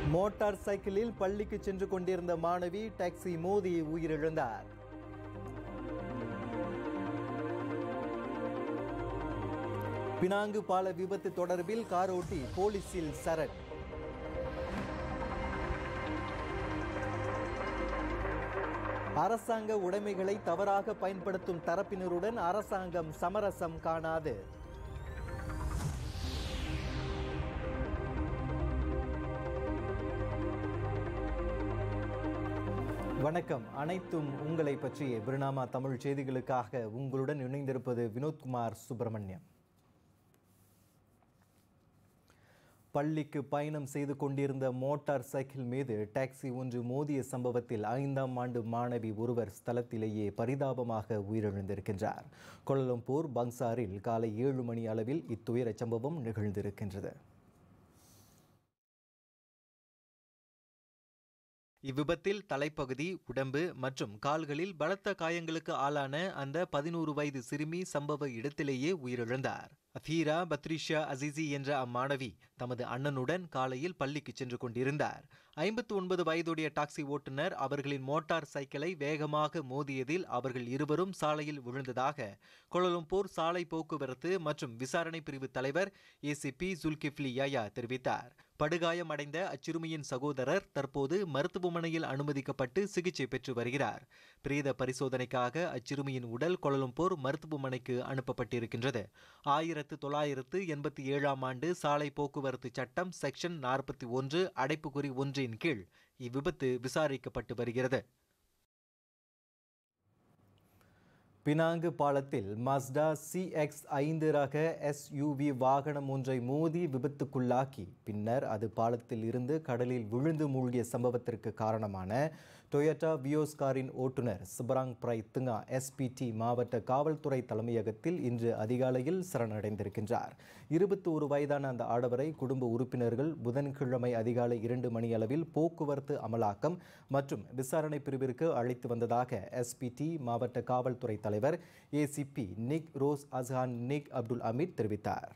Motor சைக்கிளில் பள்ளிக்கு சென்று கொண்டிருந்த மாணவி டாக்ஸி மோதி உயிரிழந்தார் பினாங்கு பால விபத்து தொடர்பில் கார் ஓட்டி போலீசில் சரண் அரசாங்க உடைமைகளை தவறாக பயன்படுத்தும் தரப்பினருடன் அரசாங்கம் சமரசம் காணாது வணக்கம் அனைத்தும் உங்களை பற்றிய பிரினாமா தமிழ் செய்திகளுக்காக உங்களுடன் இணைந்திருப்பது வினோத்குமார் சுப்பிரமணியம் பள்ளிக்கு பயணம் செய்து கொண்டிருந்த மோட்டார் சைக்கிள் மீது டாக்ஸி ஒன்று மோதிய சம்பவத்தில் ஐந்தாம் ஆண்டு மாணவி ஒருவர் ஸ்தலத்திலேயே பரிதாபமாக உயிரிழந்திருக்கின்றார் கொலலம்பூர் பங்சாரில் காலை ஏழு மணி அளவில் இத்துயரச் சம்பவம் நிகழ்ந்திருக்கின்றது இவ்விபத்தில் தலைப்பகுதி உடம்பு மற்றும் கால்களில் பலத்த காயங்களுக்கு ஆளான அந்த பதினோரு வயது சிறுமி சம்பவ இடத்திலேயே உயிரிழந்தார் அஃபீரா பத்ரிஷா அசிசி என்ற அம்மாணவி தமது அண்ணனுடன் காலையில் பள்ளிக்கு சென்று கொண்டிருந்தார் ஐம்பத்து ஒன்பது வயதுடைய டாக்ஸி ஓட்டுநர் அவர்களின் மோட்டார் சைக்கிளை வேகமாக மோதியதில் அவர்கள் இருவரும் சாலையில் விழுந்ததாக கொலலம்பூர் சாலை போக்குவரத்து மற்றும் விசாரணை பிரிவு தலைவர் ஏசிபி சுல்கிஃப்லி யாயா தெரிவித்தார் படுகாயமடைந்த அச்சிறுமியின் சகோதரர் தற்போது மருத்துவமனையில் அனுமதிக்கப்பட்டு சிகிச்சை பெற்று வருகிறார் பிரேத பரிசோதனைக்காக அச்சிறுமியின் உடல் கொலலம்பூர் மருத்துவமனைக்கு அனுப்பப்பட்டிருக்கின்றது ஆயிரத்து தொள்ளாயிரத்து எண்பத்தி ஏழாம் ஆண்டு சாலை போக்குவரத்து சட்டம் செக்ஷன் நாற்பத்தி ஒன்று அடைப்புக்குறி ஒன்றின் கீழ் இவ்விபத்து விசாரிக்கப்பட்டு வருகிறது பினாங்கு பாலத்தில் மஸ்டா சிஎக்ஸ் ஐந்து ரக எஸ்யூவி வாகனம் ஒன்றை மோதி விபத்துக்குள்ளாக்கி பின்னர் அது பாலத்தில் இருந்து கடலில் விழுந்து மூழ்கிய சம்பவத்திற்கு காரணமான டொயோட்டா வியோஸ் காரின் ஓட்டுநர் சிபராங் பிரை துங்கா எஸ்பிடி மாவட்ட காவல்துறை தலைமையகத்தில் இன்று அதிகாலையில் சரணடைந்திருக்கின்றார் இருபத்தி ஒரு வயதான அந்த ஆடவரை குடும்ப உறுப்பினர்கள் புதன்கிழமை அதிகாலை இரண்டு மணி அளவில் போக்குவரத்து அமலாக்கம் மற்றும் விசாரணை பிரிவிற்கு அழைத்து வந்ததாக எஸ்பிடி மாவட்ட காவல்துறை தலைவர் ACP Nick Rose Ashan Nick Abdul Ameeth தெரிவித்தார்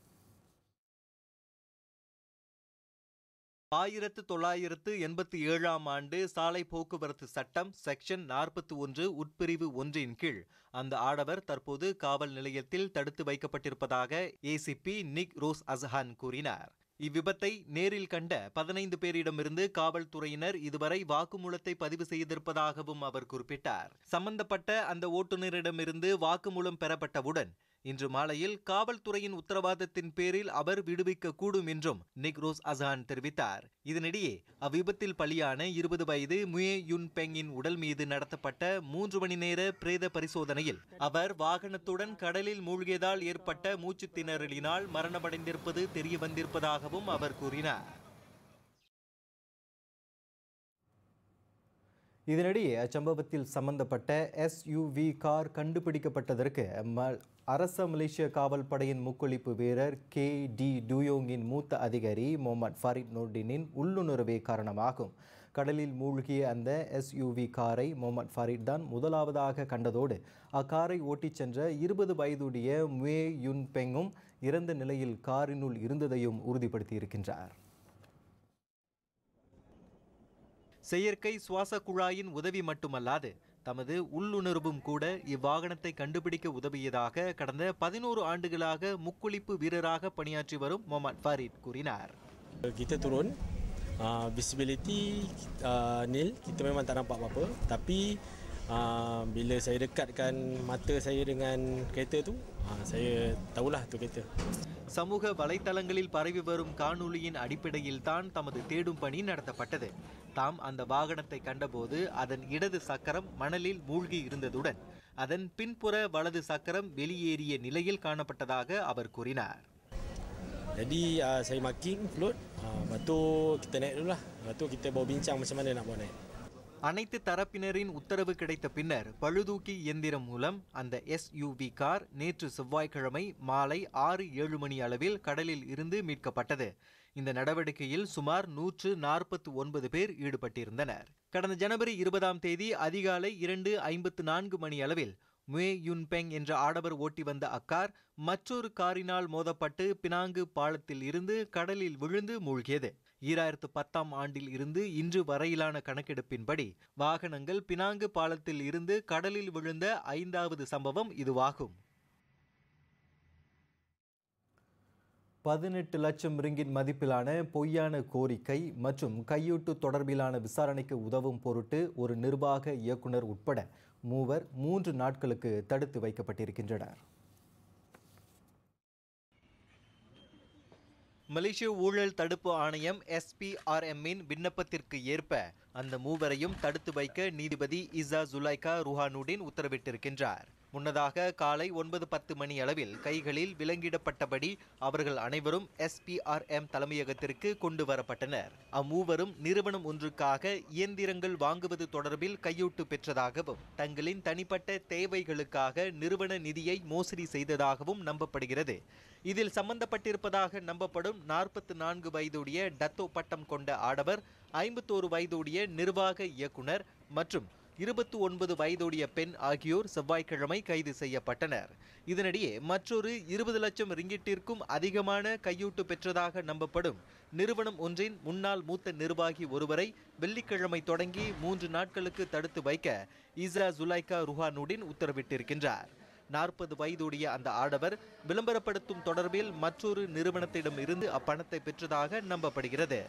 ஆயிரத்து தொள்ளாயிரத்து எண்பத்தி ஏழாம் ஆண்டு சாலை போக்குவரத்து சட்டம் செக்ஷன் நாற்பத்தி ஒன்று உட்பிரிவு ஒன்றின் கீழ் அந்த ஆடவர் தற்போது காவல் நிலையத்தில் தடுத்து வைக்கப்பட்டிருப்பதாக ஏசிபி நிக் ரோஸ் அஸ்ஹான் கூறினார் இவ்விபத்தை நேரில் கண்ட பதினைந்து பேரிடமிருந்து காவல்துறையினர் இதுவரை வாக்குமூலத்தை பதிவு செய்திருப்பதாகவும் அவர் குறிப்பிட்டார் சம்பந்தப்பட்ட அந்த ஓட்டுநரிடமிருந்து வாக்குமூலம் பெறப்பட்டவுடன் இன்று மாலையில் காவல்துறையின் உத்தரவாதத்தின் பேரில் அவர் விடுவிக்க கூடும் என்றும் நிக்ரோஸ் அசான் தெரிவித்தார் இதனிடையே அவ்விபத்தில் பலியான இருபது வயது முயே யுன் பெங்கின் உடல் மீது நடத்தப்பட்ட மூன்று மணி நேர பிரேத பரிசோதனையில் அவர் வாகனத்துடன் கடலில் மூழ்கியதால் ஏற்பட்ட மூச்சு திணறலினால் மரணமடைந்திருப்பது தெரிய வந்திருப்பதாகவும் அவர் கூறினார் இதனிடையே அச்சம்பவத்தில் சம்பந்தப்பட்ட எஸ்யூவி கார் கண்டுபிடிக்கப்பட்டதற்கு ம அரச மலேசிய காவல் படையின் முக்குளிப்பு வீரர் கே டி டூயோங்கின் மூத்த அதிகாரி முகமது ஃபரித் நூர்டினின் உள்ளுணர்வே காரணமாகும் கடலில் மூழ்கிய அந்த எஸ்யூவி காரை முகமது ஃபரித் தான் முதலாவதாக கண்டதோடு அக்காரை ஓட்டிச் சென்ற இருபது வயதுடைய முயே யுன் பெங்கும் இறந்த நிலையில் காரினுள் இருந்ததையும் உறுதிப்படுத்தியிருக்கின்றார் செயற்கை சுவாச குழாயின் உதவி மட்டுமல்லாது தமது உள்ளுணர்வும் கூட இவ்வாகனத்தை கண்டுபிடிக்க உதவியதாக கடந்த பதினோரு ஆண்டுகளாக முக்குளிப்பு வீரராக பணியாற்றி வரும் முகமது ஃபரீத் கூறினார் Kita turun uh, visibility uh, nil kita memang tak nampak apa-apa tapi uh, bila saya dekatkan mata saya dengan kereta tu uh, saya tahulah tu kereta சமூக வலைத்தளங்களில் பரவி வரும் காணொளியின் அடிப்படையில் தான் தமது தேடும் பணி நடத்தப்பட்டது தாம் அந்த வாகனத்தை கண்டபோது அதன் இடது சக்கரம் மணலில் மூழ்கி இருந்ததுடன் அதன் பின்புற வலது சக்கரம் வெளியேறிய நிலையில் காணப்பட்டதாக அவர் கூறினார் jadi uh, saya marking float uh, lepas tu kita naik dulu lah lepas tu kita bawa bincang macam mana nak bawa naik அனைத்து தரப்பினரின் உத்தரவு கிடைத்த பின்னர் பழுதூக்கி இயந்திரம் மூலம் அந்த எஸ்யூவி கார் நேற்று செவ்வாய்க்கிழமை மாலை ஆறு ஏழு மணி அளவில் கடலில் இருந்து மீட்கப்பட்டது இந்த நடவடிக்கையில் சுமார் நூற்று நாற்பத்தி ஒன்பது பேர் ஈடுபட்டிருந்தனர் கடந்த ஜனவரி இருபதாம் தேதி அதிகாலை இரண்டு ஐம்பத்து நான்கு மணி அளவில் முயே யுன்பெங் என்ற ஆடவர் ஓட்டி வந்த அக்கார் மற்றொரு காரினால் மோதப்பட்டு பினாங்கு பாலத்தில் இருந்து கடலில் விழுந்து மூழ்கியது ஈராயிரத்து பத்தாம் ஆண்டில் இருந்து இன்று வரையிலான கணக்கெடுப்பின்படி வாகனங்கள் பினாங்கு பாலத்தில் இருந்து கடலில் விழுந்த ஐந்தாவது சம்பவம் இதுவாகும் பதினெட்டு லட்சம் ரிங்கிட் மதிப்பிலான பொய்யான கோரிக்கை மற்றும் கையூட்டு தொடர்பிலான விசாரணைக்கு உதவும் பொருட்டு ஒரு நிர்வாக இயக்குனர் உட்பட மூவர் மூன்று நாட்களுக்கு தடுத்து வைக்கப்பட்டிருக்கின்றனர் மலேசிய ஊழல் தடுப்பு ஆணையம் எஸ்பிஆர்எம்மின் விண்ணப்பத்திற்கு ஏற்ப அந்த மூவரையும் தடுத்து வைக்க நீதிபதி இசா ஜுலைகா ருஹானுடின் உத்தரவிட்டிருக்கின்றார் முன்னதாக காலை ஒன்பது பத்து மணி அளவில் கைகளில் விலங்கிடப்பட்டபடி அவர்கள் அனைவரும் எஸ்பிஆர்எம் தலைமையகத்திற்கு கொண்டு வரப்பட்டனர் அம்மூவரும் நிறுவனம் ஒன்றுக்காக இயந்திரங்கள் வாங்குவது தொடர்பில் கையூட்டு பெற்றதாகவும் தங்களின் தனிப்பட்ட தேவைகளுக்காக நிறுவன நிதியை மோசடி செய்ததாகவும் நம்பப்படுகிறது இதில் சம்பந்தப்பட்டிருப்பதாக நம்பப்படும் நாற்பத்தி நான்கு வயதுடைய டத்தோ பட்டம் கொண்ட ஆடவர் ஐம்பத்தோரு வயதுடைய நிர்வாக இயக்குனர் மற்றும் இருபத்தி ஒன்பது வயதுடைய பெண் ஆகியோர் செவ்வாய்க்கிழமை கைது செய்யப்பட்டனர் இதனிடையே மற்றொரு இருபது லட்சம் ரிங்கிட்டிற்கும் அதிகமான கையூட்டு பெற்றதாக நம்பப்படும் நிறுவனம் ஒன்றின் முன்னாள் மூத்த நிர்வாகி ஒருவரை வெள்ளிக்கிழமை தொடங்கி மூன்று நாட்களுக்கு தடுத்து வைக்க இஸ்ரா ஜுலைகா ருஹானுடின் உத்தரவிட்டிருக்கின்றார் நாற்பது வயதுடைய அந்த ஆடவர் விளம்பரப்படுத்தும் தொடர்பில் மற்றொரு நிறுவனத்திடம் இருந்து அப்பணத்தை பெற்றதாக நம்பப்படுகிறது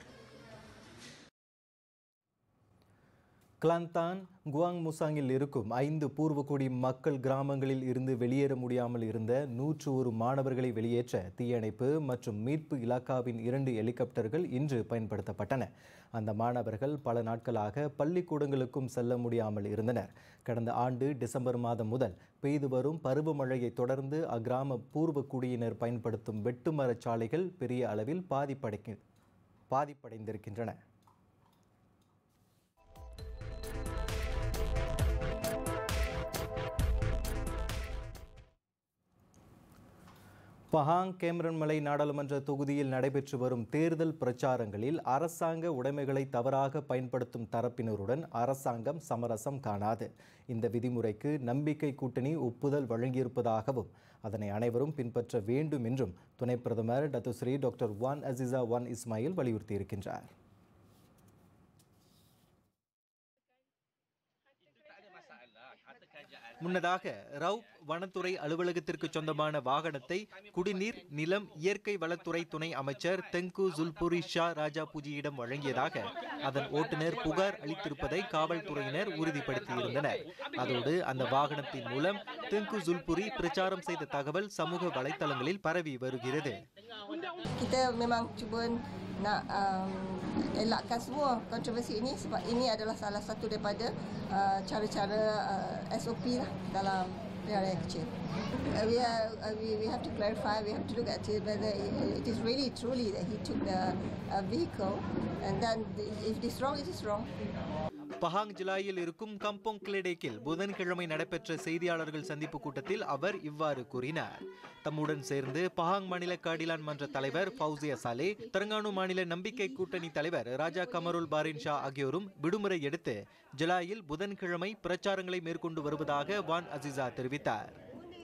கிளாந்தான் குவாங் முசாங்கில் இருக்கும் ஐந்து பூர்வக்குடி மக்கள் கிராமங்களில் இருந்து வெளியேற முடியாமல் இருந்த நூற்று ஒரு மாணவர்களை வெளியேற்ற தீயணைப்பு மற்றும் மீட்பு இலாக்காவின் இரண்டு ஹெலிகாப்டர்கள் இன்று பயன்படுத்தப்பட்டன அந்த மாணவர்கள் பல நாட்களாக பள்ளிக்கூடங்களுக்கும் செல்ல முடியாமல் இருந்தனர் கடந்த ஆண்டு டிசம்பர் மாதம் முதல் பெய்து வரும் பருவமழையை தொடர்ந்து அக்கிராம பூர்வக்குடியினர் பயன்படுத்தும் வெட்டுமரச் சாலைகள் பெரிய அளவில் பாதிப்படை பாதிப்படைந்திருக்கின்றன பஹாங் கேமரன்மலை நாடாளுமன்ற தொகுதியில் நடைபெற்று வரும் தேர்தல் பிரச்சாரங்களில் அரசாங்க உடைமைகளை தவறாக பயன்படுத்தும் தரப்பினருடன் அரசாங்கம் சமரசம் காணாது இந்த விதிமுறைக்கு நம்பிக்கை கூட்டணி ஒப்புதல் வழங்கியிருப்பதாகவும் அதனை அனைவரும் பின்பற்ற வேண்டும் என்றும் துணை பிரதமர் Datuk Seri doctor Wan Azizah Wan Ismail வலியுறுத்தியிருக்கின்றார் முன்னதாக ரவுப் வனத்துறை அலுவலகத்திற்கு சொந்தமான வாகனத்தை குடிநீர் நிலம் இயற்கை வளத்துறை துணை அமைச்சர் தெங்கு ஜுல்புரி ஷா ராஜா பூஜியிடம் வழங்கியதாக அதன் ஓட்டுநர் புகார் அளித்திருப்பதை காவல்துறையினர் உறுதிப்படுத்தியிருந்தனர் அதோடு அந்த வாகனத்தின் மூலம் தெங்கு ஜுல்புரி பிரச்சாரம் செய்த தகவல் சமூக வலைத்தளங்களில் பரவி வருகிறது kita memang cuba nak um, elakkan semua kontroversi ini sebab ini adalah salah satu daripada uh, cara-cara uh, SOP lah dalam pilihan raya kecil. Uh, we, are, uh, we, we have to clarify, we have to look at it whether it, it is really truly that he took the uh, vehicle and then the, if it is wrong, it is wrong. Pahang ஜிலாயில் இருக்கும் Kampung கிளேடேக்கில் புதன்கிழமை நடைபெற்ற செய்தியாளர்கள் சந்திப்பு கூட்டத்தில் அவர் இவ்வாறு கூறினார் தம்முடன் சேர்ந்து பஹாங் மாநில காடிலான் மன்ற தலைவர் ஃபவுசியா சாலே தெலங்கானு மாநில நம்பிக்கை கூட்டணி தலைவர் ராஜா கமருல் பாரின் ஷா ஆகியோரும் விடுமுறை எடுத்து ஜிலாயில் புதன்கிழமை பிரச்சாரங்களை மேற்கொண்டு வருவதாக வான் அசிசா தெரிவித்தார்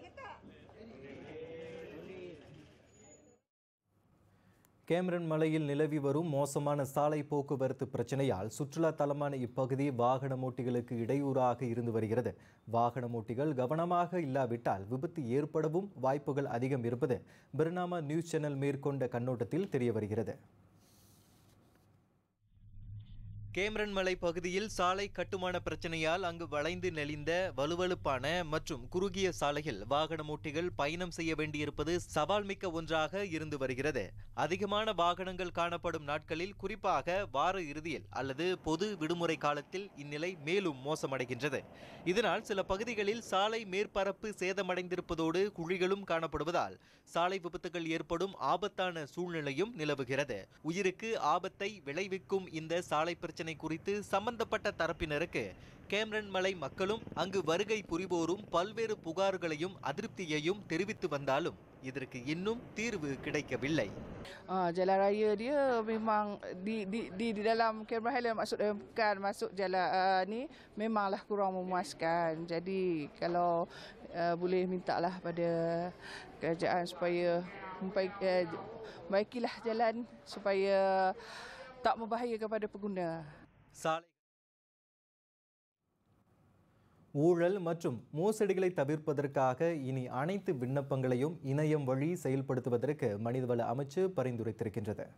கேமரன் மலையில் நிலவி வரும் மோசமான சாலை போக்குவரத்து பிரச்சனையால் சுற்றுலா தலமான இப்பகுதி வாகனமோட்டிகளுக்கு இடையூறாக இருந்து வருகிறது வாகனமோட்டிகள் கவனமாக இல்லாவிட்டால் விபத்து ஏற்படவும் வாய்ப்புகள் அதிகம் இருப்பது பிர்னாமா நியூஸ் சேனல் மேற்கொண்ட கண்ணோட்டத்தில் தெரிய வருகிறது கேமரன் மலை பகுதியில் சாலை கட்டுமான பிரச்சனையால் அங்கு வளைந்து நெளிந்த வலுவழுப்பான மற்றும் குறுகிய சாலையில் வாகனமோட்டிகள் பயணம் செய்ய வேண்டியிருப்பது சவால் மிக்க ஒன்றாக இருந்து வருகிறது அதிகமான வாகனங்கள் காணப்படும் நாட்களில் குறிப்பாக வார இறுதியில் அல்லது பொது விடுமுறை காலத்தில் இந்நிலை மேலும் மோசமடைகின்றது இதனால் சில பகுதிகளில் சாலை மேற்பரப்பு சேதமடைந்திருப்பதோடு குழிகளும் காணப்படுவதால் சாலை விபத்துகள் ஏற்படும் ஆபத்தான சூழ்நிலையும் நிலவுகிறது உயிருக்கு ஆபத்தை விளைவிக்கும் இந்த சாலை பிரச்சனை பிரச்சினை குறித்து சம்பந்தப்பட்ட தரப்பினருக்கு கேம்ரன் மலை மக்களும் அங்கு வருகை புரிவோரும் பல்வேறு புகார்களையும் அதிருப்தியையும் தெரிவித்து வந்தாலும் இதற்கு இன்னும் தீர்வு கிடைக்கவில்லை Uh, jalan raya dia memang di di di, di dalam Cameron Highland maksud eh, bukan masuk jalan uh, ni memanglah kurang memuaskan. Jadi kalau uh, boleh mintalah pada kerajaan supaya membaik, uh, baikilah jalan supaya tak membahayakan kepada pengguna. சாலை ஊழல் மற்றும் மோசடிகளை தவிர்ப்பதற்காக இனி அனைத்து விண்ணப்பங்களையும் இணையம் வழி செயல்படுத்துவதற்கு மனிதவள அமைச்சு பரிந்துரைத்திருக்கின்றது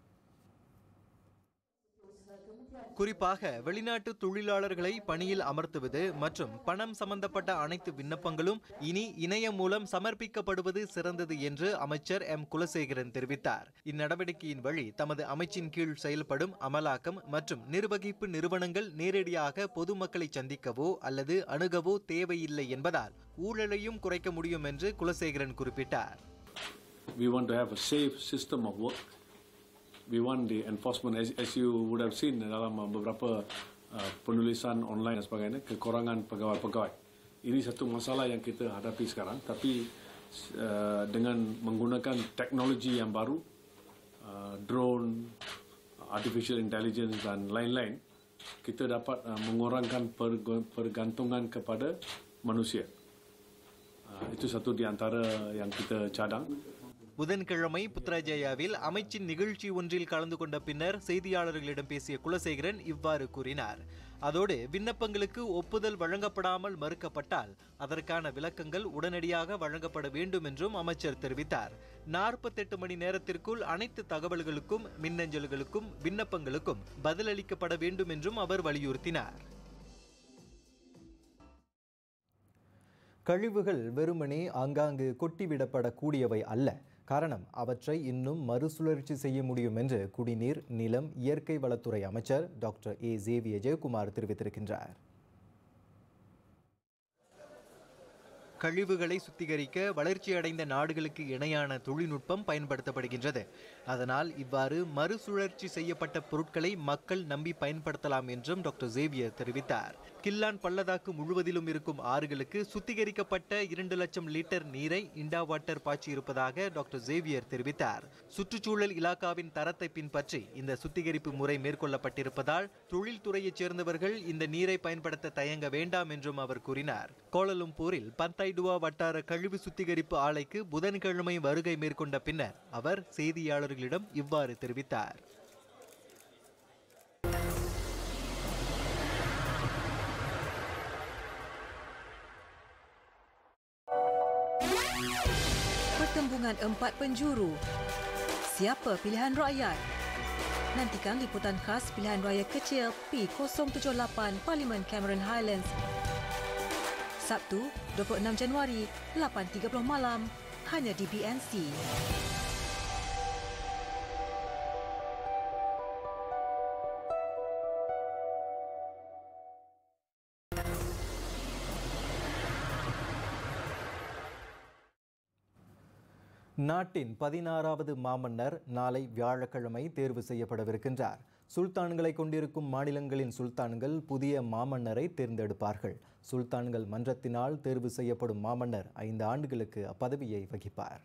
குறிப்பாக வெளிநாட்டு தொழிலாளர்களை பணியில் அமர்த்துவது மற்றும் பணம் சம்பந்தப்பட்ட அனைத்து விண்ணப்பங்களும் இனி இணையம் மூலம் சமர்ப்பிக்கப்படுவது சிறந்தது என்று அமைச்சர் எம் குலசேகரன் தெரிவித்தார் இந்நடவடிக்கையின் வழி தமது அமைச்சின் கீழ் செயல்படும் அமலாக்கம் மற்றும் நிர்வகிப்பு நிறுவனங்கள் நேரடியாக பொதுமக்களை சந்திக்கவோ அல்லது அணுகவோ தேவையில்லை என்பதால் ஊழலையும் குறைக்க முடியும் என்று குலசேகரன் குறிப்பிட்டார் We want to have a safe system of work. We want the enforcement, as, as you would have seen dalam uh, beberapa uh, penulisan online dan sebagainya, kekurangan pegawai-pegawai. Ini satu masalah yang kita hadapi sekarang. Tapi uh, dengan menggunakan teknologi yang baru, uh, drone, artificial intelligence dan lain-lain, kita dapat uh, mengurangkan perg- pergantungan kepada manusia. Uh, itu satu di antara yang kita cadang. புதன்கிழமை புத்ராஜயாவில் அமைச்சின் நிகழ்ச்சி ஒன்றில் கலந்து கொண்ட பின்னர் செய்தியாளர்களிடம் பேசிய குலசேகரன் இவ்வாறு கூறினார் அதோடு விண்ணப்பங்களுக்கு ஒப்புதல் வழங்கப்படாமல் மறுக்கப்பட்டால் அதற்கான விளக்கங்கள் உடனடியாக வழங்கப்பட வேண்டும் என்றும் அமைச்சர் தெரிவித்தார் நாற்பத்தெட்டு மணி நேரத்திற்குள் அனைத்து தகவல்களுக்கும் மின்னஞ்சல்களுக்கும் விண்ணப்பங்களுக்கும் பதிலளிக்கப்பட வேண்டும் என்றும் அவர் வலியுறுத்தினார் கழிவுகள் வெறுமனே ஆங்காங்கு கொட்டிவிடப்படக்கூடியவை அல்ல காரணம் அவற்றை இன்னும் மறுசுழற்சி செய்ய முடியும் என்று குடிநீர் நிலம் இயற்கை வளத்துறை அமைச்சர் டாக்டர் ஏ ஜேவிய ஜெயக்குமார் தெரிவித்திருக்கின்றார் கழிவுகளை சுத்திகரிக்க வளர்ச்சியடைந்த நாடுகளுக்கு இணையான தொழில்நுட்பம் பயன்படுத்தப்படுகின்றது அதனால் இவ்வாறு மறுசுழற்சி செய்யப்பட்ட பொருட்களை மக்கள் நம்பி பயன்படுத்தலாம் என்றும் டாக்டர் ஜேவியர் தெரிவித்தார் கில்லான் பள்ளத்தாக்கு முழுவதிலும் இருக்கும் ஆறுகளுக்கு சுத்திகரிக்கப்பட்ட இரண்டு லட்சம் லிட்டர் நீரை இண்டா வாட்டர் பாய்ச்சி இருப்பதாக டாக்டர் ஜேவியர் தெரிவித்தார் சுற்றுச்சூழல் இலாக்காவின் தரத்தை பின்பற்றி இந்த சுத்திகரிப்பு முறை மேற்கொள்ளப்பட்டிருப்பதால் தொழில்துறையைச் சேர்ந்தவர்கள் இந்த நீரை பயன்படுத்த தயங்க வேண்டாம் என்றும் அவர் கூறினார் கோலலும்பூரில் பந்தாய்டுவா வட்டார கழிவு சுத்திகரிப்பு ஆலைக்கு புதன்கிழமை வருகை மேற்கொண்ட பின்னர் அவர் செய்தியாளர்களிடம் இவ்வாறு தெரிவித்தார் Pertembungan empat penjuru. Siapa pilihan rakyat? Nantikan liputan khas pilihan raya kecil P078 Parlimen Cameron Highlands. Sabtu, 26 Januari, 8.30 malam. Hanya di BNC. நாட்டின் பதினாறாவது மாமன்னர் நாளை வியாழக்கிழமை தேர்வு செய்யப்படவிருக்கின்றார் சுல்தான்களை கொண்டிருக்கும் மாநிலங்களின் சுல்தான்கள் புதிய மாமன்னரை தேர்ந்தெடுப்பார்கள் சுல்தான்கள் மன்றத்தினால் தேர்வு செய்யப்படும் மாமன்னர் ஐந்து ஆண்டுகளுக்கு அப்பதவியை வகிப்பார்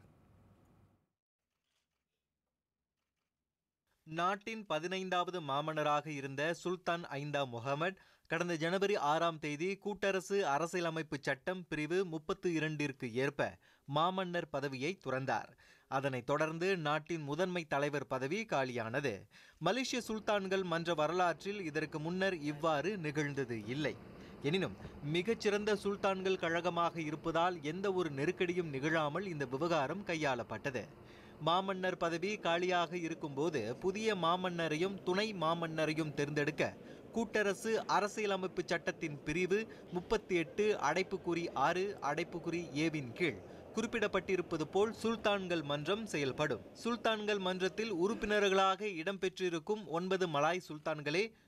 நாட்டின் பதினைந்தாவது மாமன்னராக இருந்த சுல்தான் ஐந்தாம் முகமது கடந்த ஜனவரி ஆறாம் தேதி கூட்டரசு அரசியலமைப்பு சட்டம் பிரிவு முப்பத்து இரண்டிற்கு ஏற்ப மாமன்னர் பதவியை துறந்தார் அதனைத் தொடர்ந்து நாட்டின் முதன்மை தலைவர் பதவி காலியானது மலேசிய சுல்தான்கள் மன்ற வரலாற்றில் இதற்கு முன்னர் இவ்வாறு நிகழ்ந்தது இல்லை எனினும் மிகச்சிறந்த சுல்தான்கள் கழகமாக இருப்பதால் எந்த ஒரு நெருக்கடியும் நிகழாமல் இந்த விவகாரம் கையாளப்பட்டது மாமன்னர் பதவி காலியாக இருக்கும்போது புதிய மாமன்னரையும் துணை மாமன்னரையும் தேர்ந்தெடுக்க கூட்டரசு அரசியலமைப்பு சட்டத்தின் பிரிவு முப்பத்தி எட்டு அடைப்புக்குறி ஆறு அடைப்புக்குறி ஏவின் கீழ் குறிப்பிடப்பட்டிருப்பது போல் சுல்தான்கள் மன்றம் செயல்படும் சுல்தான்கள் மன்றத்தில் உறுப்பினர்களாக இடம்பெற்றிருக்கும் ஒன்பது மலாய் சுல்தான்களே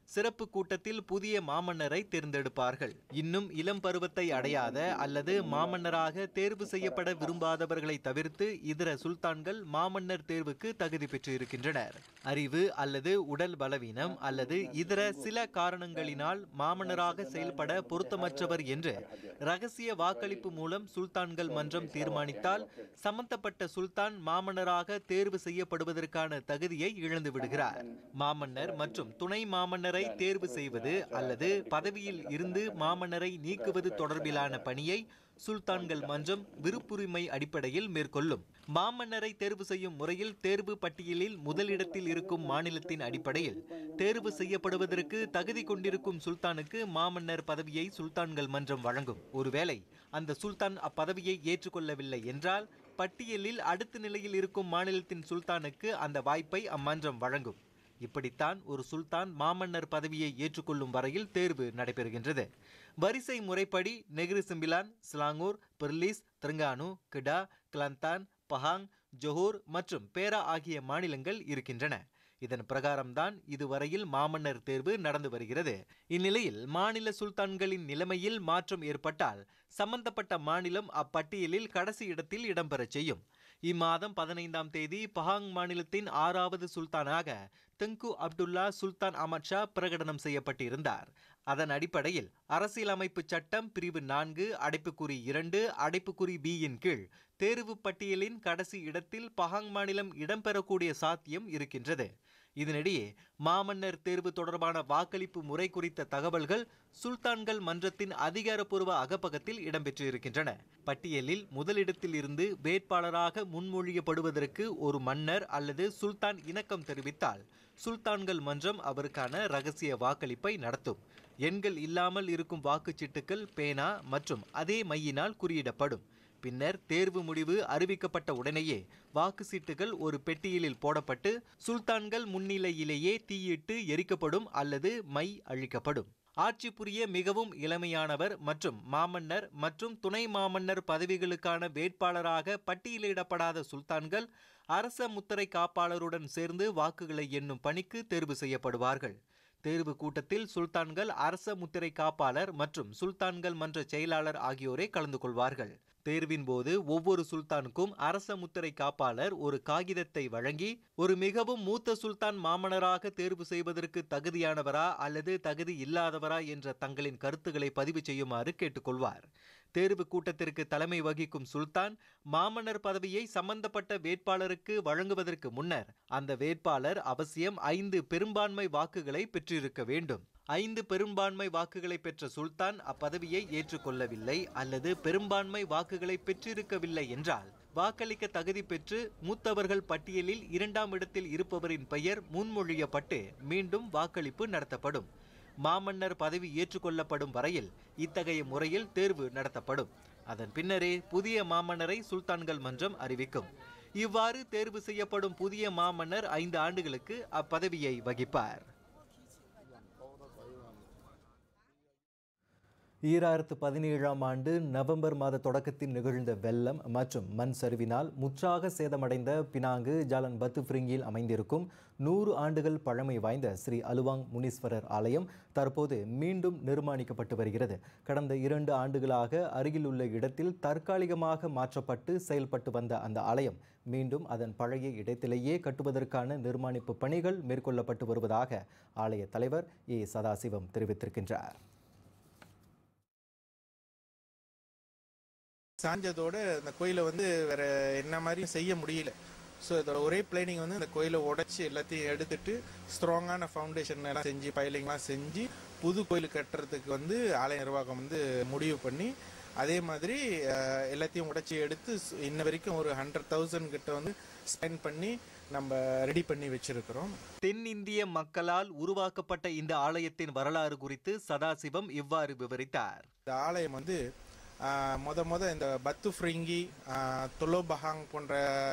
சிறப்பு கூட்டத்தில் புதிய மாமன்னரை தேர்ந்தெடுப்பார்கள் இன்னும் இளம் பருவத்தை அடையாத அல்லது மாமன்னராக தேர்வு செய்யப்பட விரும்பாதவர்களை தவிர்த்து இதர சுல்தான்கள் மாமன்னர் தேர்வுக்கு தகுதி பெற்று இருக்கின்றனர் அறிவு அல்லது உடல் பலவீனம் அல்லது இதர சில காரணங்களினால் மாமன்னராக செயல்பட பொருத்தமற்றவர் என்று ரகசிய வாக்களிப்பு மூலம் சுல்தான்கள் மன்றம் தீர்மானித்தால் சம்பந்தப்பட்ட சுல்தான் மாமன்னராக தேர்வு செய்யப்படுவதற்கான தகுதியை இழந்து விடுகிறார் மாமன்னர் மற்றும் துணை மாமன்னரை தேர்வு செய்வது அல்லது பதவியில் இருந்து மாமன்னரை நீக்குவது தொடர்பிலான பணியை சுல்தான்கள் மன்றம் விருப்புரிமை அடிப்படையில் மேற்கொள்ளும் மாமன்னரை தேர்வு செய்யும் முறையில் தேர்வு பட்டியலில் முதலிடத்தில் இருக்கும் மாநிலத்தின் அடிப்படையில் தேர்வு செய்யப்படுவதற்கு தகுதி கொண்டிருக்கும் சுல்தானுக்கு மாமன்னர் பதவியை சுல்தான்கள் மன்றம் வழங்கும் ஒருவேளை அந்த சுல்தான் அப்பதவியை ஏற்றுக்கொள்ளவில்லை என்றால் பட்டியலில் அடுத்த நிலையில் இருக்கும் மாநிலத்தின் சுல்தானுக்கு அந்த வாய்ப்பை அம்மன்றம் வழங்கும் இப்படித்தான் ஒரு சுல்தான் மாமன்னர் பதவியை ஏற்றுக்கொள்ளும் வரையில் தேர்வு நடைபெறுகின்றது வரிசை முறைப்படி Negeri Sembilan Selangor Perlis Terengganu Kedah Kelantan Pahang Johor மற்றும் பேரா ஆகிய மாநிலங்கள் இருக்கின்றன இதன் பிரகாரம்தான் இதுவரையில் மாமன்னர் தேர்வு நடந்து வருகிறது இந்நிலையில் மாநில சுல்தான்களின் நிலைமையில் மாற்றம் ஏற்பட்டால் சம்பந்தப்பட்ட மாநிலம் அப்பட்டியலில் கடைசி இடத்தில் இடம்பெறச் செய்யும் இம்மாதம் பதினைந்தாம் தேதி பஹாங் மாநிலத்தின் ஆறாவது சுல்தானாக தெங்கு அப்துல்லா சுல்தான் அஹமத் ஷா பிரகடனம் செய்யப்பட்டிருந்தார் அதன் அடிப்படையில் அரசியலமைப்பு சட்டம் பிரிவு நான்கு அடைப்புக்குறி இரண்டு அடைப்புக்குறி பியின் கீழ் தேர்வு பட்டியலின் கடைசி இடத்தில் பஹாங் மாநிலம் இடம்பெறக்கூடிய சாத்தியம் இருக்கின்றது இதனிடையே மாமன்னர் தேர்வு தொடர்பான வாக்களிப்பு முறை குறித்த தகவல்கள் சுல்தான்கள் மன்றத்தின் அதிகாரப்பூர்வ அகப்பக்கத்தில் இடம்பெற்றிருக்கின்றன பட்டியலில் முதலிடத்தில் இருந்து வேட்பாளராக முன்மொழியப்படுவதற்கு ஒரு மன்னர் அல்லது சுல்தான் இணக்கம் தெரிவித்தால் சுல்தான்கள் மன்றம் அவருக்கான ரகசிய வாக்களிப்பை நடத்தும் எண்கள் இல்லாமல் இருக்கும் வாக்குச்சீட்டுகள் பேனா மற்றும் அதே மையினால் குறியிடப்படும் பின்னர் தேர்வு முடிவு அறிவிக்கப்பட்ட உடனேயே வாக்கு சீட்டுகள் ஒரு பெட்டியிலில் போடப்பட்டு சுல்தான்கள் முன்னிலையிலேயே தீயிட்டு எரிக்கப்படும் அல்லது மை அழிக்கப்படும் ஆட்சி புரிய மிகவும் இளமையானவர் மற்றும் மாமன்னர் மற்றும் துணை மாமன்னர் பதவிகளுக்கான வேட்பாளராக பட்டியலிடப்படாத சுல்தான்கள் அரச முத்திரை காப்பாளருடன் சேர்ந்து வாக்குகளை எண்ணும் பணிக்கு தேர்வு செய்யப்படுவார்கள் தேர்வு கூட்டத்தில் சுல்தான்கள் அரச முத்திரை காப்பாளர் மற்றும் சுல்தான்கள் மன்ற செயலாளர் ஆகியோரே கலந்து கொள்வார்கள் தேர்வின் போது ஒவ்வொரு சுல்தானுக்கும் அரச முத்திரை காப்பாளர் ஒரு காகிதத்தை வழங்கி ஒரு மிகவும் மூத்த சுல்தான் மாமனராக தேர்வு செய்வதற்கு தகுதியானவரா அல்லது தகுதி இல்லாதவரா என்ற தங்களின் கருத்துக்களை பதிவு செய்யுமாறு கேட்டுக்கொள்வார் தேர்வு கூட்டத்திற்கு தலைமை வகிக்கும் சுல்தான் மாமன்னர் பதவியை சம்பந்தப்பட்ட வேட்பாளருக்கு வழங்குவதற்கு முன்னர் அந்த வேட்பாளர் அவசியம் ஐந்து பெரும்பான்மை வாக்குகளை பெற்றிருக்க வேண்டும் ஐந்து பெரும்பான்மை வாக்குகளை பெற்ற சுல்தான் அப்பதவியை ஏற்றுக்கொள்ளவில்லை அல்லது பெரும்பான்மை வாக்குகளை பெற்றிருக்கவில்லை என்றால் வாக்களிக்க தகுதி பெற்று மூத்தவர்கள் பட்டியலில் இரண்டாம் இடத்தில் இருப்பவரின் பெயர் முன்மொழியப்பட்டு மீண்டும் வாக்களிப்பு நடத்தப்படும் மாமன்னர் பதவி ஏற்றுக்கொள்ளப்படும் வரையில் இத்தகைய முறையில் தேர்வு நடத்தப்படும் அதன் பின்னரே புதிய மாமன்னரை சுல்தான்கள் மன்றம் அறிவிக்கும் இவ்வாறு தேர்வு செய்யப்படும் புதிய மாமன்னர் ஐந்து ஆண்டுகளுக்கு அப்பதவியை வகிப்பார் ஈராயிரத்து பதினேழாம் ஆண்டு நவம்பர் மாத தொடக்கத்தில் நிகழ்ந்த வெள்ளம் மற்றும் மண் சரிவினால் முற்றாக சேதமடைந்த பினாங்கு ஜாலன் பத்துஃப்ரிங்கில் அமைந்திருக்கும் நூறு ஆண்டுகள் பழமை வாய்ந்த ஸ்ரீ அலுவாங் முனீஸ்வரர் ஆலயம் தற்போது மீண்டும் நிர்மாணிக்கப்பட்டு வருகிறது கடந்த இரண்டு ஆண்டுகளாக அருகில் உள்ள இடத்தில் தற்காலிகமாக மாற்றப்பட்டு செயல்பட்டு வந்த அந்த ஆலயம் மீண்டும் அதன் பழைய இடத்திலேயே கட்டுவதற்கான நிர்மாணிப்பு பணிகள் மேற்கொள்ளப்பட்டு வருவதாக ஆலய தலைவர் ஏ சதாசிவம் தெரிவித்திருக்கின்றார் சாஞ்சதோட அந்த கோயிலை வந்து வேற என்ன மாதிரியும் செய்ய முடியல ஸோ இதோட ஒரே பிளானிங் வந்து இந்த கோயிலை உடைச்சி எல்லாத்தையும் எடுத்துட்டு ஸ்ட்ராங்கான ஃபவுண்டேஷன் எல்லாம் செஞ்சு பைலிங்லாம் செஞ்சு புது கோயில் கட்டுறதுக்கு வந்து ஆலய நிர்வாகம் வந்து முடிவு பண்ணி அதே மாதிரி அஹ், எல்லாத்தையும் உடைச்சி எடுத்து ஸ்- இன்ன வரைக்கும் ஒரு ஹண்ட்ரட் தௌசண்ட் கிட்ட வந்து ஸ்பெண்ட் பண்ணி நம்ம ரெடி பண்ணி வச்சிருக்கிறோம் தென்னிந்திய மக்களால் உருவாக்கப்பட்ட இந்த ஆலயத்தின் வரலாறு குறித்து சதாசிவம் இவ்வாறு விவரித்தார் இந்த ஆலயம் வந்து ஆஹ், மொத மொத இந்த பத்து ஃப்ரிங்கி தொலோபஹாங் போன்ற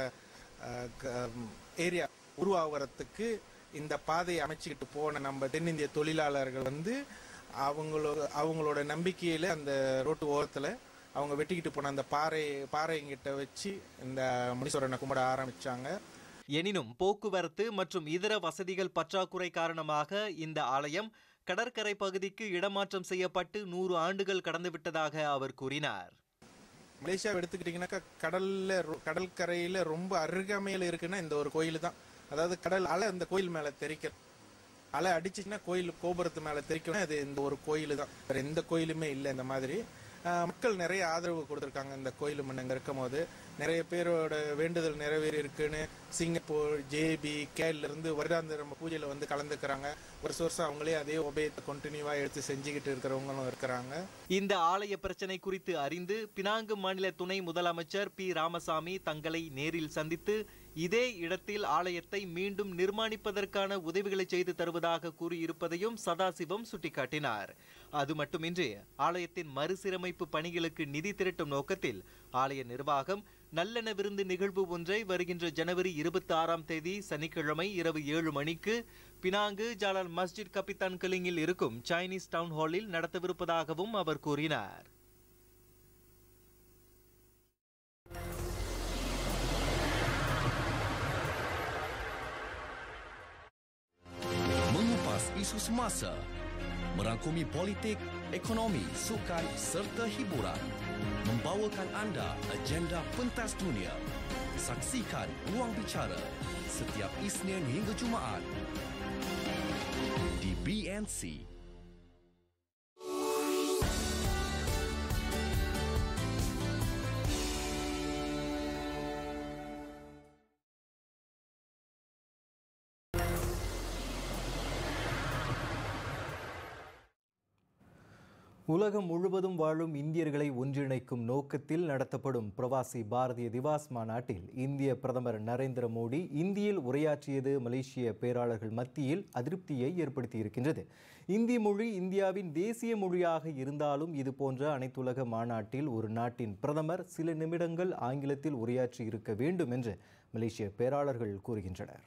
ஏரியா உருவாகிறதுக்கு இந்த பாதையை அமைச்சுக்கிட்டு போன நம்ம தென்னிந்திய தொழிலாளர்கள் வந்து அவங்களோட அவங்களோட நம்பிக்கையில அந்த ரோட்டு ஓரத்தில் அவங்க வெட்டிக்கிட்டு போன அந்த பாறை பாறைங்கிட்ட வச்சு இந்த முனீஸ்வரனை கும்பிட ஆரம்பிச்சாங்க எனினும் போக்குவரத்து மற்றும் இதர வசதிகள் பற்றாக்குறை காரணமாக இந்த ஆலயம் கடற்கரை பகுதிக்கு இடமாற்றம் செய்யப்பட்டு நூறு ஆண்டுகள் கடந்துவிட்டதாக அவர் கூறினார் மலேசியாவை எடுத்துக்கிட்டிங்கனாக்கா கடல்ல ரொ- கடற்கரையில ரொம்ப அருகாமையில் இருக்குன்னா இந்த ஒரு கோயில் தான் அதாவது கடல் அலை அந்த கோயில் மேல தெரிக்கும் அலை அடிச்சுச்சுன்னா கோயில் கோபுரத்து மேல தெரிக்கணும் அது இந்த ஒரு கோயில் தான் வேற எந்த கோயிலுமே இல்லை இந்த மாதிரி ஆஹ் மக்கள் நிறைய ஆதரவு கொடுத்துருக்காங்க இந்த கோயில் முன்ன இருக்கும் போது நிறைய பேரோட வேண்டுதல் நிறைவேறி இருக்குன்னு சிங்கப்பூர் ஜேபி கேல இருந்து வருடாந்திர நம்ம பூஜையில வந்து கலந்துக்கிறாங்க வருஷம் வருஷம் அவங்களே அதே உபயத்தை கண்டினியூவா எடுத்து செஞ்சுக்கிட்டு இருக்கிறவங்களும் இருக்கிறாங்க இந்த ஆலய பிரச்சனை குறித்து அறிந்து பினாங்கு மாநில துணை முதலமைச்சர் பி ராமசாமி தங்களை நேரில் சந்தித்து இதே இடத்தில் ஆலயத்தை மீண்டும் நிர்மாணிப்பதற்கான உதவிகளை செய்து தருவதாக கூறியிருப்பதையும் சதாசிவம் சுட்டிக்காட்டினார் அது மட்டுமின்றி ஆலயத்தின் மறுசீரமைப்பு பணிகளுக்கு நிதி திரட்டும் நோக்கத்தில் ஆலய நிர்வாகம் நல்லெண்ண விருந்து நிகழ்வு ஒன்றை வருகின்ற ஜனவரி இருபத்தி ஆறாம் தேதி சனிக்கிழமை இரவு ஏழு மணிக்கு பினாங்கு ஜாலான் மஸ்ஜித் கபித்தான் கிளிங்கில் இருக்கும் சைனீஸ் டவுன் ஹாலில் நடத்தவிருப்பதாகவும் அவர் கூறினார் mengupas isu semasa, merangkumi politik, ekonomi, sukan serta hiburan, membawakan anda agenda pentas dunia. Saksikan Ruang Bicara setiap Isnin hingga Jumaat di BNC. உலகம் முழுவதும் வாழும் இந்தியர்களை ஒன்றிணைக்கும் நோக்கத்தில் நடத்தப்படும் பிரவாசி பாரதிய திவாஸ் மாநாட்டில் இந்திய பிரதமர் நரேந்திர மோடி இந்தியில் உரையாற்றியது மலேசிய பேராளர்கள் மத்தியில் அதிருப்தியை ஏற்படுத்தியிருக்கின்றது இந்தி மொழி இந்தியாவின் தேசிய மொழியாக இருந்தாலும் இது போன்ற அனைத்துலக மாநாட்டில் ஒரு நாட்டின் பிரதமர் சில நிமிடங்கள் ஆங்கிலத்தில் உரையாற்றி இருக்க வேண்டும் என்று மலேசிய பேராளர்கள் கூறுகின்றனர்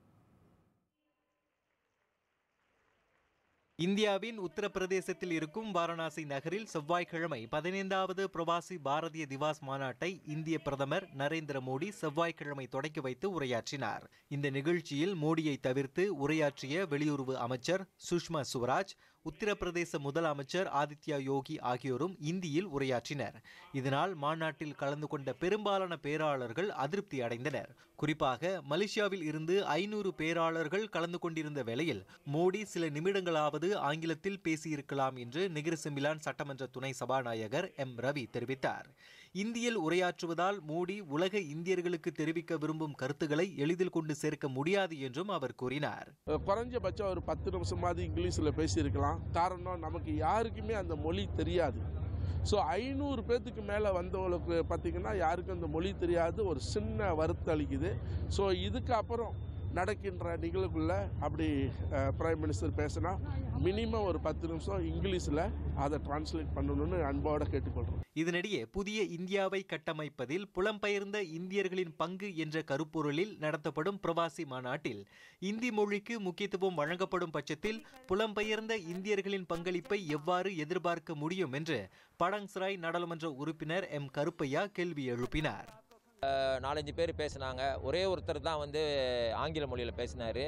இந்தியாவின் உத்தரப்பிரதேசத்தில் இருக்கும் வாரணாசி நகரில் செவ்வாய்க்கிழமை பதினைந்தாவது பிரவாசி பாரதிய திவாஸ் மாநாட்டை இந்திய பிரதமர் நரேந்திர மோடி செவ்வாய்க்கிழமை தொடங்கி வைத்து உரையாற்றினார் இந்த நிகழ்ச்சியில் மோடியை தவிர்த்து உரையாற்றிய வெளியுறவு அமைச்சர் சுஷ்மா சுவராஜ் உத்தரப்பிரதேச முதலமைச்சர் ஆதித்யா யோகி ஆகியோரும் இந்தியில் உரையாற்றினர் இதனால் மாநாட்டில் கலந்து கொண்ட பெரும்பாலான பேராளர்கள் அதிருப்தி அடைந்தனர் குறிப்பாக மலேசியாவில் இருந்து ஐநூறு பேராளர்கள் கலந்து கொண்டிருந்த வேளையில் மோடி சில நிமிடங்களாவது ஆங்கிலத்தில் பேசியிருக்கலாம் என்று நிகிர் சிமிலான் சட்டமன்ற துணை சபாநாயகர் எம் ரவி தெரிவித்தார் இந்தியில் உரையாற்றுவதால் மோடி உலக இந்தியர்களுக்கு தெரிவிக்க விரும்பும் கருத்துக்களை எளிதில் கொண்டு சேர்க்க முடியாது என்றும் அவர் கூறினார் குறைஞ்சபட்சம் ஒரு பத்து நிமிஷமாவது இங்கிலீஷில் பேசியிருக்கலாம் காரணம் நமக்கு யாருக்குமே அந்த மொழி தெரியாது ஸோ ஐநூறு பேர்த்துக்கு மேலே வந்தவங்களுக்கு பார்த்திங்கன்னா யாருக்கும் அந்த மொழி தெரியாது ஒரு சின்ன வருத்தம் அளிக்குது ஸோ இதுக்கு அப்புறம் நடக்கின்ற நிகழ்வுக்குள்ள அப்படி பிரைம் மினிஸ்டர் பேசினா மினிமம் ஒரு பத்து நிமிஷம் இங்கிலீஷில் அதை டிரான்ஸ்லேட் பண்ணணும்னு அன்போடு கேட்டுக்கொள்கிறோம் இதனிடையே புதிய இந்தியாவை கட்டமைப்பதில் புலம்பெயர்ந்த இந்தியர்களின் பங்கு என்ற கருப்பொருளில் நடத்தப்படும் பிரவாசி மாநாட்டில் இந்தி மொழிக்கு முக்கியத்துவம் வழங்கப்படும் பட்சத்தில் புலம்பெயர்ந்த இந்தியர்களின் பங்களிப்பை எவ்வாறு எதிர்பார்க்க முடியும் என்று படங்ஸ்ராய் நாடாளுமன்ற உறுப்பினர் எம் கருப்பையா கேள்வி எழுப்பினார் நாலஞ்சு பேர் பேசினாங்க ஒரே ஒருத்தர் தான் வந்து ஆங்கில மொழியில் பேசினார்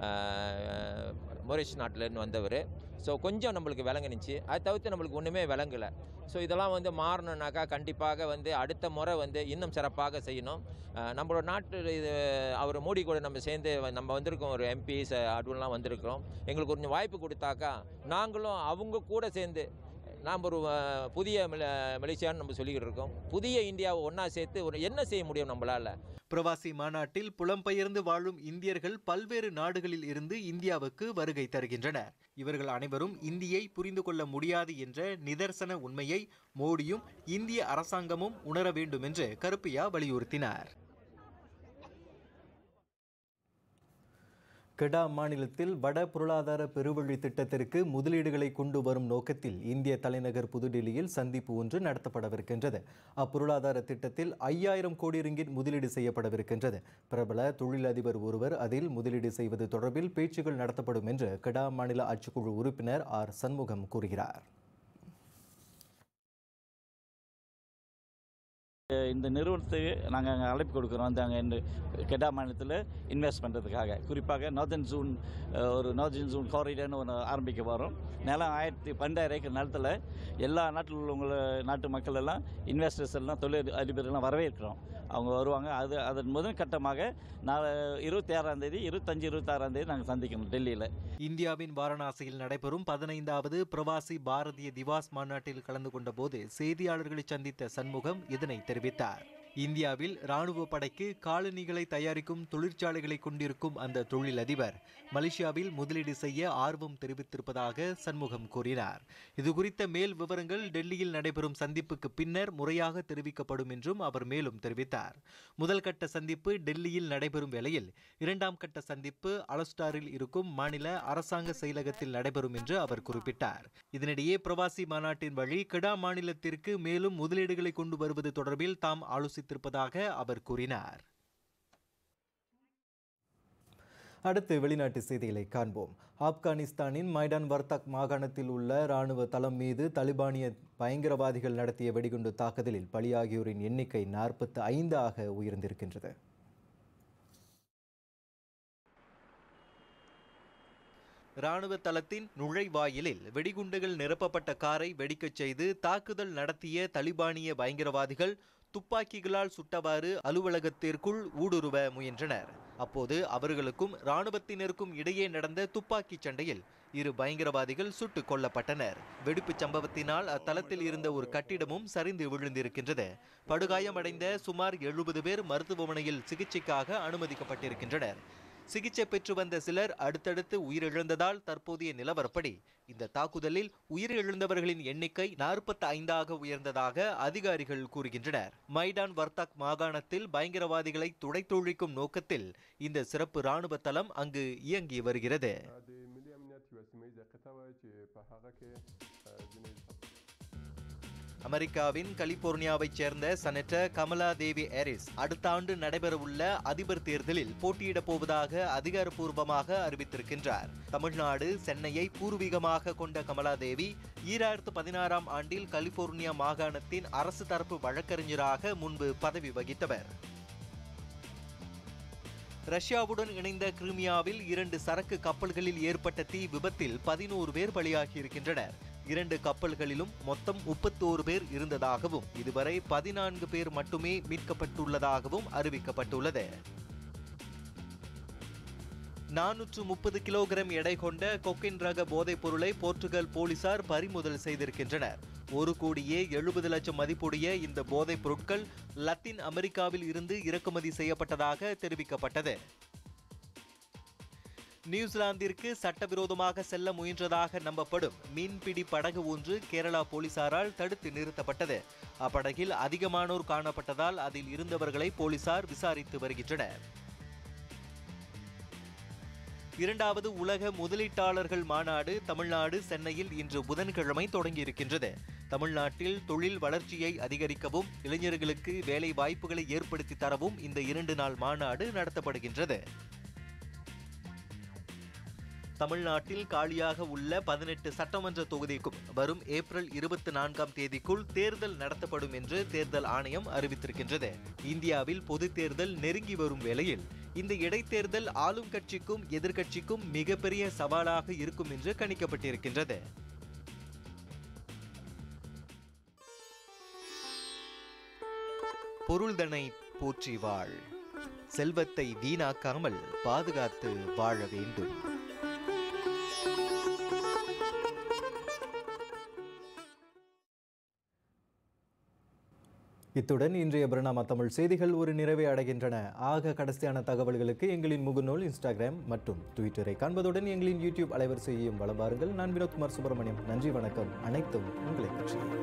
மொரிஷ் நாட்டிலேருந்து வந்தவர் ஸோ கொஞ்சம் நம்மளுக்கு விளங்குனுச்சு அதை தவிர்த்து நம்மளுக்கு ஒன்றுமே விளங்கலை ஸோ இதெல்லாம் வந்து மாறணுன்னாக்கா கண்டிப்பாக வந்து அடுத்த முறை வந்து இன்னும் சிறப்பாக செய்யணும் அஹ் நம்மளோட நாட்டு இது அவர் மோடி கூட நம்ம சேர்ந்து வ- நம்ம வந்திருக்கோம் ஒரு எம்பிஸ் அதுலாம் வந்திருக்கிறோம் எங்களுக்கு கொஞ்சம் வாய்ப்பு கொடுத்தாக்கா நாங்களும் அவங்க கூட சேர்ந்து நாம் ஒரு அஹ், புதிய மல- மலேசியான்னு நம்ம சொல்லிக்கிட்டு இருக்கோம் புதிய இந்தியாவை ஒன்றா சேர்த்து ஒரு என்ன செய்ய முடியும் நம்மளால் பிரவாசி மாநாட்டில் புலம்பெயர்ந்து வாழும் இந்தியர்கள் பல்வேறு நாடுகளில் இருந்து இந்தியாவுக்கு வருகை தருகின்றனர் இவர்கள் அனைவரும் இந்தியை புரிந்து கொள்ள முடியாது என்ற நிதர்சன உண்மையை மோடியும் இந்திய அரசாங்கமும் உணர வேண்டும் என்று கருப்பியா வலியுறுத்தினார் கெடா மாநிலத்தில் வட பொருளாதார பெருவழி திட்டத்திற்கு முதலீடுகளை கொண்டு வரும் நோக்கத்தில் இந்திய தலைநகர் புதுடில்லியில் சந்திப்பு ஒன்று நடத்தப்படவிருக்கின்றது அப்பொருளாதார திட்டத்தில் ஐயாயிரம் கோடி ரிங்கிட் முதலீடு செய்யப்படவிருக்கின்றது பிரபல தொழிலதிபர் ஒருவர் அதில் முதலீடு செய்வது தொடர்பில் பேச்சுகள் நடத்தப்படும் என்று கெடா மாநில ஆட்சிக்குழு உறுப்பினர் ஆர் சண்முகம் கூறுகிறார் இந்த நிறுவனத்துக்கு நாங்கள் அங்கே அழைப்பு கொடுக்குறோம் அந்த அங்கே இந்த கெடா மாநிலத்தில் இன்வெஸ்ட் பண்ணுறதுக்காக குறிப்பாக நார்தன் ஜூன் ஒரு நார்தன் ஜூன் காரிடர்னு ஒன்று ஆரம்பிக்க போகிறோம் நிலம் ஆயிரத்தி பன்னெண்டாயிரம் ஏக்கர் நிலத்தில் எல்லா நாட்டில் உள்ளவங்கள நாட்டு மக்கள் எல்லாம் இன்வெஸ்டர்ஸ் எல்லாம் தொழில் அதிபர்கள்லாம் வரவேற்கிறோம் அவங்க வருவாங்க அது அதன் முதல் கட்டமாக நாளை இருபத்தி ஆறாம் தேதி இருபத்தஞ்சு இருபத்தாறாம் தேதி நாங்கள் சந்திக்கணும் டெல்லியில் இந்தியாவின் வாரணாசியில் நடைபெறும் பதினைந்தாவது பிரவாசி பாரதிய திவாஸ் மாநாட்டில் கலந்து கொண்ட போது செய்தியாளர்களை சந்தித்த சண்முகம் இதனை தெரிவித்தார் இந்தியாவில் ராணுவ படைக்கு காலணிகளை தயாரிக்கும் தொழிற்சாலைகளை கொண்டிருக்கும் அந்த தொழிலதிபர் மலேசியாவில் முதலீடு செய்ய ஆர்வம் தெரிவித்திருப்பதாக சண்முகம் கூறினார் இது குறித்த மேல் விவரங்கள் டெல்லியில் நடைபெறும் சந்திப்புக்கு பின்னர் முறையாக தெரிவிக்கப்படும் என்றும் அவர் மேலும் தெரிவித்தார் முதல் கட்ட சந்திப்பு டெல்லியில் நடைபெறும் வேளையில் இரண்டாம் கட்ட சந்திப்பு அலஸ்டாரில் இருக்கும் மாநில அரசாங்க செயலகத்தில் நடைபெறும் என்று அவர் குறிப்பிட்டார் இதனிடையே பிரவாசி மாநாட்டின் வழி கெடா மாநிலத்திற்கு மேலும் முதலீடுகளை கொண்டு வருவது தொடர்பில் தாம் ஆலோசித்திருப்பதாக அவர் கூறினார் அடுத்து வெளிநாட்டு செய்திகளை காண்போம் ஆப்கானிஸ்தானின் மைடான் வர்த்தக் மாகாணத்தில் உள்ள இராணுவ தளம் மீது தலிபானிய பயங்கரவாதிகள் நடத்திய வெடிகுண்டு தாக்குதலில் பலியாகியோரின் எண்ணிக்கை நாற்பத்தி ஐந்து ஆக உயர்ந்திருக்கின்றது ராணுவ தளத்தின் நுழைவாயிலில் வெடிகுண்டுகள் நிரப்பப்பட்ட காரை வெடிக்கச் செய்து தாக்குதல் நடத்திய தலிபானிய பயங்கரவாதிகள் துப்பாக்கிகளால் சுட்டவாறு அலுவலகத்திற்குள் ஊடுருவ முயன்றனர் அப்போது அவர்களுக்கும் இராணுவத்தினருக்கும் இடையே நடந்த துப்பாக்கிச் சண்டையில் இரு பயங்கரவாதிகள் சுட்டுக் கொல்லப்பட்டனர் வெடிப்புச் சம்பவத்தினால் அத்தளத்தில் இருந்த ஒரு கட்டிடமும் சரிந்து விழுந்திருக்கின்றது படுகாயமடைந்த சுமார் எழுபது பேர் மருத்துவமனையில் சிகிச்சைக்காக அனுமதிக்கப்பட்டிருக்கின்றனர் சிகிச்சை பெற்று வந்த சிலர் அடுத்தடுத்து உயிரிழந்ததால் தற்போதைய நிலவரப்படி இந்த தாக்குதலில் உயிரிழந்தவர்களின் எண்ணிக்கை நாற்பத்தி ஐந்தாக உயர்ந்ததாக அதிகாரிகள் கூறுகின்றனர் மைடான் வர்த்தக் மாகாணத்தில் பயங்கரவாதிகளை துடைத்தொழிக்கும் நோக்கத்தில் இந்த சிறப்பு இராணுவ தளம் அங்கு இயங்கி வருகிறது அமெரிக்காவின் கலிபோர்னியாவைச் சேர்ந்த செனட்டர் கமலா தேவி ஹாரிஸ் அடுத்த ஆண்டு நடைபெறவுள்ள அதிபர் தேர்தலில் போட்டியிடப் போவதாக அதிகாரப்பூர்வமாக அறிவித்திருக்கின்றார் தமிழ்நாடு சென்னையை பூர்வீகமாக கொண்ட கமலா தேவி ஈராயிரத்து பதினாறாம் ஆண்டில் கலிபோர்னியா மாகாணத்தின் அரசு தரப்பு வழக்கறிஞராக முன்பு பதவி வகித்தவர் ரஷ்யாவுடன் இணைந்த கிரிமியாவில் இரண்டு சரக்கு கப்பல்களில் ஏற்பட்ட தீ விபத்தில் பதினோரு பேர் பலியாகியிருக்கின்றனர் இரண்டு கப்பல்களிலும் மொத்தம் முப்பத்தோரு பேர் இருந்ததாகவும் இதுவரை பதினான்கு பேர் மட்டுமே மீட்கப்பட்டுள்ளதாகவும் அறிவிக்கப்பட்டுள்ளது நானூற்று முப்பது கிலோகிராம் எடை கொண்ட கொக்கின் ரக போதைப் பொருளை போர்ச்சுகல் போலீசார் பறிமுதல் செய்திருக்கின்றனர் ஒரு கோடியே எழுபது லட்சம் மதிப்புடைய இந்த போதைப் பொருட்கள் லத்தீன் அமெரிக்காவில் இருந்து இறக்குமதி செய்யப்பட்டதாக தெரிவிக்கப்பட்டது நியூசிலாந்திற்கு சட்டவிரோதமாக செல்ல முயன்றதாக நம்பப்படும் மீன்பிடி படகு ஒன்று கேரளா போலீசாரால் தடுத்து நிறுத்தப்பட்டது அப்படகில் அதிகமானோர் காணப்பட்டதால் அதில் இருந்தவர்களை போலீசார் விசாரித்து வருகின்றனர் இரண்டாவது உலக முதலீட்டாளர்கள் மாநாடு தமிழ்நாடு சென்னையில் இன்று புதன்கிழமை தொடங்கியிருக்கின்றது தமிழ்நாட்டில் தொழில் வளர்ச்சியை அதிகரிக்கவும் இளைஞர்களுக்கு வேலை வாய்ப்புகளை ஏற்படுத்தி தரவும் இந்த இரண்டு நாள் மாநாடு நடத்தப்படுகின்றது தமிழ்நாட்டில் காலியாக உள்ள பதினெட்டு சட்டமன்ற தொகுதிக்கும் வரும் ஏப்ரல் இருபத்தி நான்காம் தேதிக்குள் தேர்தல் நடத்தப்படும் என்று தேர்தல் ஆணையம் அறிவித்திருக்கின்றது இந்தியாவில் பொது தேர்தல் நெருங்கி வரும் வேளையில் இந்த இடைத்தேர்தல் ஆளும் கட்சிக்கும் எதிர்க்கட்சிக்கும் மிகப்பெரிய சவாலாக இருக்கும் என்று கணிக்கப்பட்டிருக்கின்றது பொருள்தனை போற்றி வாழ் செல்வத்தை வீணாக்காமல் பாதுகாத்து வாழ வேண்டும் இத்துடன் இன்றைய பிரணாம தமிழ் செய்திகள் ஒரு நிறைவை அடைகின்றன ஆக கடைசியான தகவல்களுக்கு எங்களின் முகநூல் இன்ஸ்டாகிராம் மற்றும் ட்விட்டரை காண்பதுடன் எங்களின் யூடியூப் அலைவரிசையையும் வளம் பாருங்கள் நான் வினோத்குமார் சுப்பிரமணியம் நன்றி வணக்கம் அனைத்தும் உங்களை பற்றி